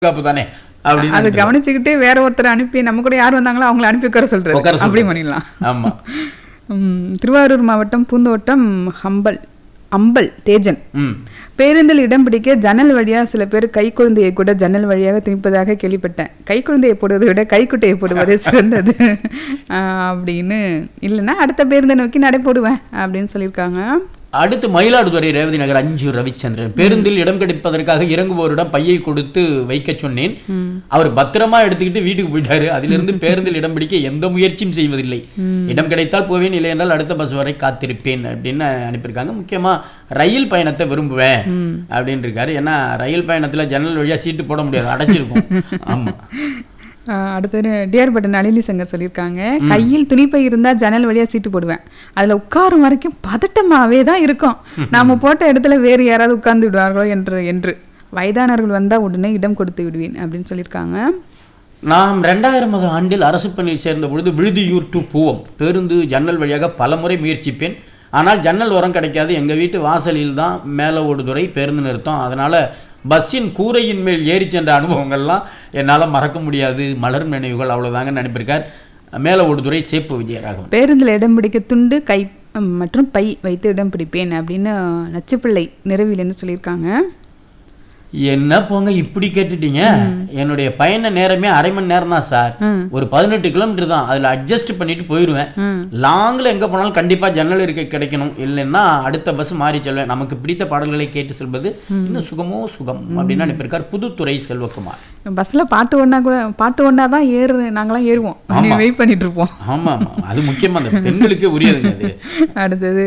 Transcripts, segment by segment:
பாதுகாப்பு தானே அப்படின்னு அதை கவனிச்சுக்கிட்டு வேற ஒருத்தர் அனுப்பி நம்ம கூட யார் வந்தாங்களோ அவங்கள அனுப்பி உட்கார உட்கார சொல்றாரு சொல்றாரு. அப்படி பண்ணிடலாம் ஆமா உம், திருவாரூர் மாவட்டம் பூந்தோட்டம் ஹம்பல் அம்பல் தேஜன் ம் பேருந்தில் இடம் பிடிக்க ஜன்னல் வழியா சில பேர் கை குழந்தையை கூட ஜன்னல் வழியாக திணிப்பதாக கேள்விப்பட்டேன் கை குழந்தையை போடுவதை விட கைக்குட்டையை போடுவதே சிறந்தது ஆஹ் அப்படின்னு இல்லைன்னா அடுத்த பேருந்தை நோக்கி நடை போடுவேன் அப்படின்னு சொல்லியிருக்காங்க அடுத்து மயிலாடுதுறை ரேவதி நகர் அஞ்சு ரவிச்சந்திரன் பேருந்தில் இடம் கிடைப்பதற்காக இறங்குவோரிடம் பையை கொடுத்து வைக்க சொன்னேன் அவர் பத்திரமா எடுத்துக்கிட்டு வீட்டுக்கு போயிட்டாரு அதிலிருந்து பேருந்தில் இடம் பிடிக்க எந்த முயற்சியும் செய்வதில்லை இடம் கிடைத்தால் போவேன் இல்லை என்றால் அடுத்த பஸ் வரை காத்திருப்பேன் அப்படின்னு அனுப்பியிருக்காங்க முக்கியமா ரயில் பயணத்தை விரும்புவேன் அப்படின்னு இருக்காரு ஏன்னா ரயில் பயணத்துல ஜன்னல் வழியா சீட்டு போட முடியாது அடைச்சிருக்கும் ஆமா ஆஹ் அடுத்தது டியர் பட்டன் அலிலி சங்கர் சொல்லியிருக்காங்க கையில் துணிப்பை இருந்தா ஜன்னல் வழியா சீட்டு போடுவேன் அதுல உட்காரும் வரைக்கும் பதட்டமாவே தான் இருக்கும் நாம போட்ட இடத்துல வேறு யாராவது உட்கார்ந்து விடுவார்களோ என்று என்று வயதானவர்கள் வந்தா உடனே இடம் கொடுத்து விடுவேன் அப்படின்னு சொல்லியிருக்காங்க நாம் ரெண்டாயிரமாவது ஆண்டில் அரசு பணியில் சேர்ந்த பொழுது விழுதியூர் டு பூவம் பேருந்து ஜன்னல் வழியாக பலமுறை முயற்சிப்பேன் ஆனால் ஜன்னல் உரம் கிடைக்காது எங்கள் வீட்டு வாசலில் தான் மேலே ஓடுதுறை பேருந்து நிறுத்தம் அதனால் பஸ்ஸின் கூரையின் மேல் ஏறி சென்ற அனுபவங்கள்லாம் என்னால் மறக்க முடியாது மலர் நினைவுகள் அவ்வளோதாங்க நினைப்பிருக்கார் மேலே ஓடுதுறை சேப்பு விஜயராகவன் பேருந்துல இடம் பிடிக்க துண்டு கை ம், மற்றும் பை வைத்து இடம் பிடிப்பேன் அப்படின்னு நச்சுப்பிள்ளை நிறவிலேருந்து சொல்லியிருக்காங்க என்ன போங்க இப்படி கேட்டுட்டீங்க என்னுடைய பயண நேரமே அரை மணி நேரம் தான் சார் ம். ஒரு பதினெட்டு கிலோமீட்டர் தான் அதில் அட்ஜஸ்ட் பண்ணிட்டு போயிடுவேன் ம். லாங்கில் எங்கே போனாலும் கண்டிப்பாக ஜன்னல் இருக்க கிடைக்கணும் இல்லைன்னா அடுத்த பஸ் மாறி செல்வேன் நமக்கு பிடித்த பாடல்களை கேட்டு செல்வது இன்னும் சுகமோ சுகம் அப்படின்னு அனுப்பியிருக்கார் புதுத்துறை செல்வகுமார் பஸ்ல பாட்டு ஒண்ணா கூட பாட்டு ஒண்ணா தான் ஏறு நாங்களாம் ஏறுவோம் வெயிட் பண்ணிட்டு இருப்போம் ஆமா ஆமா அது முக்கியமா அந்த பெண்களுக்கே உரியதுங்க அது அடுத்தது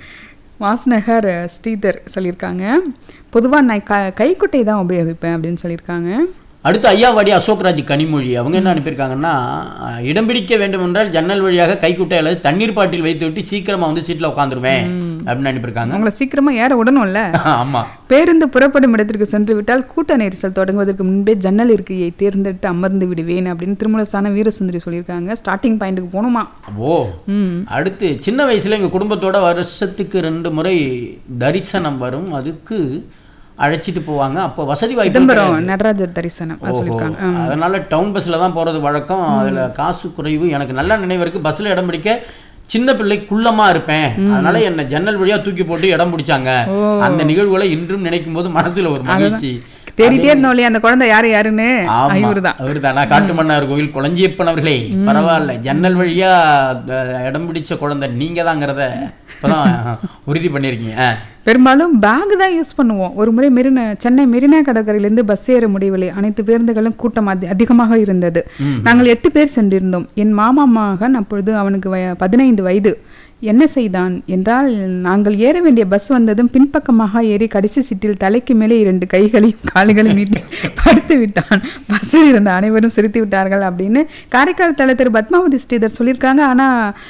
வாஸ்நகர் ஸ்ரீதர் சொல்லியிருக்காங்க பொதுவா நான் க கைக்குட்டை தான் உபயோகிப்பேன் அப்படின்னு சொல்லியிருக்காங்க அடுத்து ஐயாவாடி அசோக்ராஜ் கனிமொழி அவங்க என்ன அனுப்பியிருக்காங்கன்னா அஹ், இடம் பிடிக்க வேண்டும் என்றால் ஜன்னல் வழியாக கைக்குட்டை அல்லது தண்ணீர் பாட்டில் வைத்து விட்டு சீக்கிரமா வந்து சீட்டில் உட்காந்துருவேன் அப்படின்னு அனுப்பியிருக்காங்க அவங்கள சீக்கிரமா ஏற விடணும்ல ஆமா பேருந்து புறப்படும் இடத்திற்கு சென்று விட்டால் கூட்ட நெரிசல் தொடங்குவதற்கு முன்பே ஜன்னல் இருக்கையை தேர்ந்தெடுத்து அமர்ந்து விடுவேன் அப்படின்னு திருமலஸ்தான வீரசுந்தரி சொல்லியிருக்காங்க ஸ்டார்டிங் பாயிண்ட்டுக்கு போகணுமா ஓ ம் அடுத்து சின்ன வயசுல எங்க குடும்பத்தோட வருஷத்துக்கு ரெண்டு முறை தரிசனம் வரும் அதுக்கு அழைச்சிட்டு போவாங்க அப்போ வசதி வாய்ப்பு சிதம்பரம் நடராஜர் தரிசனம் அது ஓஹோ. சொல்லியிருக்காங்க ஆ. அதனால டவுன் பஸ்ல தான் போறது வழக்கம் அதுல காசு குறைவு எனக்கு நல்ல நினைவு இருக்கு பஸ்ல இடம் பிடிக்க சின்ன பிள்ளை குள்ளமா இருப்பேன் அதனால என்ன ஜன்னல் வழியா தூக்கி போட்டு இடம் பிடிச்சாங்க அந்த நிகழ்வுகளை இன்றும் நினைக்கும் போது மனசுல ஒரு மகிழ்ச்சி தேடிட்டே இருந்தோம் இல்லையா அந்த குழந்தை யாரு யாருன்னு ஆமா இவருதான் அவர்தானா காட்டுமன்னார் கோவில் குளஞ்சியப்பன் அவர்களே பரவாயில்ல ஜன்னல் வழியா அஹ், இடம் பிடிச்ச குழந்தை நீங்க தாங்கிறத இப்பதான் உறுதி பண்ணிருக்கீங்க ஆ. பெரும்பாலும் பேக் தான் யூஸ் பண்ணுவோம் ஒரு முறை மெரினா சென்னை மெரினா கடற்கரையிலிருந்து பஸ் ஏற முடியவில்லை அனைத்து பேருந்துகளும் கூட்டம் அதி- அதிகமாக இருந்தது நாங்கள் எட்டு பேர் சென்றிருந்தோம் என் மாமா மகன் அப்பொழுது அவனுக்கு வய- பதினைந்து வயது என்ன செய்தான் என்றால் நாங்கள் ஏற வேண்டிய பஸ் வந்ததும் பின்பக்கமாக ஏறி கடைசி சீட்டில் தலைக்கு மேலே இரண்டு கைகளையும் கால்களையும் நீட்டி படுத்து விட்டான் பஸ்ஸில் இருந்த அனைவரும் சிரித்து விட்டார்கள் அப்படின்னு காரைக்கால் தலை திரு பத்மாவதி ஸ்ரீதர் சொல்லியிருக்காங்க ஆனா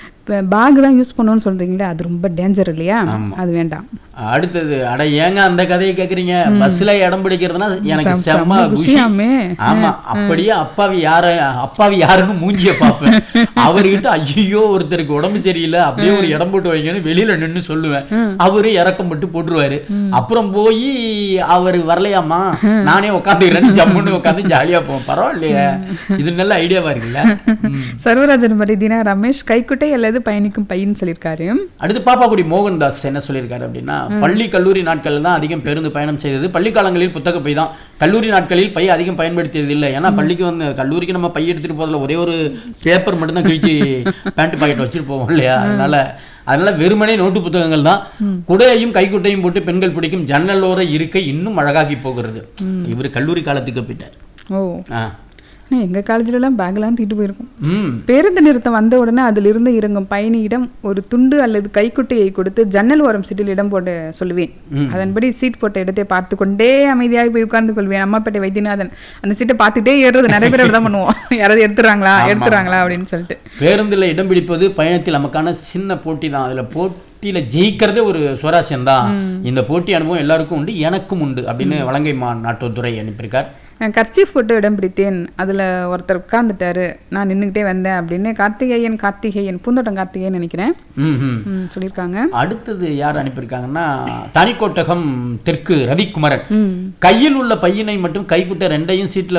பேக் தான் யூஸ் பண்ணணும்னு சொல்றீங்களே அது ரொம்ப டேஞ்சர் இல்லையா அது வேண்டாம் அடுத்தது அட ஏங்க அந்த கதையை கேக்குறீங்க பஸ்ல இடம் பிடிக்கிறதுனா எனக்கு செம்ம செம்ம குஷி குஷியாமே. ஆமா அப்படியே அப்பாவி யார அப்பாவி யாருன்னு மூஞ்சிய பார்ப்பேன் அவர்கிட்ட ஐயோ ஒருத்தருக்கு உடம்பு சரியில்லை அப்படியே ஒரு இடம் போட்டு வைங்கன்னு வெளியில நின்னு சொல்லுவேன் அவரு இறக்கம் பட்டு போட்டுருவாரு அப்புறம் போய் அவர் வரலையாமா நானே உட்காந்துக்கிறேன்னு ஜம்முன்னு உட்காந்து ஜாலியா போவோம் பரவாயில்லையே இது நல்ல ஐடியாவா இருக்குல்ல ம். சர்வராஜன் மரிதினா ரமேஷ் கைக்குட்டை அல்லது பயணிக்கும் பையன் சொல்லியிருக்காரு அடுத்து பாப்பாக்குடி மோகன்தாஸ் என்ன சொல்லியிருக்காரு அப்படின்னா பள்ளி கல்லூரி நாட்களில் தான் அதிகம் பேருந்து பயணம் செய்தது பள்ளி காலங்களில் புத்தக பை தான் கல்லூரி நாட்களில் பை அதிகம் பயன்படுத்தியது இல்லை ஏன்னா பள்ளிக்கு வந்து கல்லூரிக்கு நம்ம பை எடுத்துட்டு போறதுல ஒரே ஒரு பேப்பர் மட்டும்தான் கிழிச்சு பேண்ட் பாக்கெட் வச்சுட்டு போவோம் இல்லையா அதனால அதனால வெறுமனே நோட்டு புத்தகங்கள் தான் குடையையும் கைக்குட்டையும் போட்டு பெண்கள் பிடிக்கும் ஜன்னலோர இருக்கை இன்னும் அழகாகி போகிறது இவர் கல்லூரி காலத்துக்கு போயிட்டார் ஓ ஆ ஆனா எங்க காலேஜ்ல எல்லாம் பேக்லாம் தூக்கிட்டு போயிருக்கோம் ம் பேருந்து நிறுத்தம் வந்த உடனே அதிலிருந்து இறங்கும் பயணியிடம் ஒரு துண்டு அல்லது கைக்குட்டையை கொடுத்து ஜன்னல் ஓரம் சீட்டில் இடம் போட சொல்லுவேன் அதன்படி சீட் போட்ட இடத்தை பார்த்து கொண்டே அமைதியாக போய் உட்கார்ந்து கொள்வேன் அம்மாப்பேட்டை வைத்தியநாதன் அந்த சீட்டை பார்த்துட்டே ஏறுறது நிறைய பேர் தான் பண்ணுவோம் யாராவது எடுத்துறாங்களா எடுத்துறாங்களா அப்படின்னு சொல்லிட்டு பேருந்துல இடம் பிடிப்பது பயணத்தில் நமக்கான சின்ன போட்டி தான் அதுல போட்டியில ஜெயிக்கிறதே ஒரு சுவாரஸ்யம் தான் இந்த போட்டி அனுபவம் எல்லாருக்கும் உண்டு எனக்கும் உண்டு அப்படின்னு வலங்கைமா நாட்டுத்துறை அனுப்பியிருக்கார் கர்ச்சீஃப் போட்டு இடம் பிடித்தேன் அதுல ஒருத்தர் உட்கார்ந்துட்டாரு நான் நின்னுக்கிட்டே வந்தேன் அப்படின்னு கார்த்திகேயன் கார்த்திகேயன் பூந்தோட்டம் கார்த்திகேயன் நினைக்கிறேன் ம் ம் ம், சொல்லியிருக்காங்க அடுத்தது யார் அனுப்பியிருக்காங்கன்னா தனிக்கோட்டகம் தெற்கு ரவிக்குமரன் ம் கையில் உள்ள பையினை மட்டும் கைக்குட்ட ரெண்டையும் சீட்ல